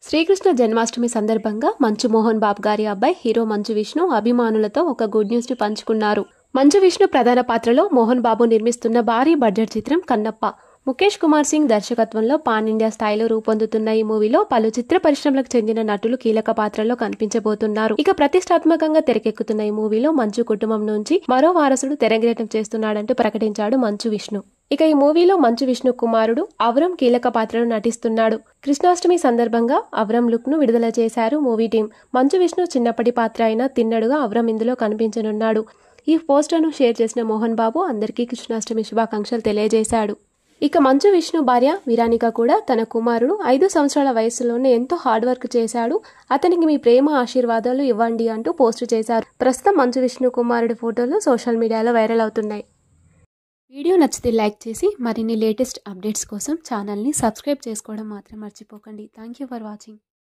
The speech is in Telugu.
శ్రీకృష్ణ జన్మాష్టమి సందర్భంగా మంచు మోహన్ బాబు గారి అబ్బాయి హీరో మంచు విష్ణు అభిమానులతో ఒక గుడ్ న్యూస్ ని పంచుకున్నారు మంచు విష్ణు ప్రధాన పాత్రలో మోహన్ బాబు నిర్మిస్తున్న భారీ బడ్జెట్ చిత్రం కన్నప్ప ముఖేష్ కుమార్ సింగ్ దర్శకత్వంలో పాన్ ఇండియా స్థాయిలో రూపొందుతున్న ఈ మూవీలో పలు చిత్ర పరిశ్రమలకు చెందిన నటులు కీలక పాత్రల్లో కనిపించబోతున్నారు ఇక ప్రతిష్టాత్మకంగా తెరకెక్కుతున్న ఈ మూవీలో మంచు కుటుంబం నుంచి మరో వారసుడు తెరంగేటం చేస్తున్నాడంటూ ప్రకటించాడు మంచు విష్ణు ఇక ఈ మూవీలో మంచు విష్ణు కుమారుడు అవరం కీలక పాత్రలో నటిస్తున్నాడు కృష్ణాష్టమి సందర్భంగా అవరం లుక్ ను విడుదల చేశారు మూవీ టీం మంచు విష్ణు చిన్నప్పటి పాత్ర అయిన తిన్నడుగా అవరం ఇందులో కనిపించనున్నాడు ఈ పోస్టర్ను షేర్ చేసిన మోహన్ బాబు అందరికీ కృష్ణాష్టమి శుభాకాంక్షలు తెలియజేశాడు ఇక మంచు విష్ణు భార్య విరానిక కూడా తన కుమారుడు ఐదు సంవత్సరాల వయసులోనే ఎంతో హార్డ్ వర్క్ చేశాడు అతనికి మీ ప్రేమ ఆశీర్వాదాలు ఇవ్వండి అంటూ పోస్ట్ చేశారు ప్రస్తుతం మంచు విష్ణు కుమారుడి ఫోటోలు సోషల్ మీడియాలో వైరల్ అవుతున్నాయి వీడియో నచ్చితే లైక్ చేసి మరిన్ని లేటెస్ట్ అప్డేట్స్ కోసం ఛానల్ని సబ్స్క్రైబ్ చేసుకోవడం మాత్రం మర్చిపోకండి థ్యాంక్ యూ ఫర్ వాచింగ్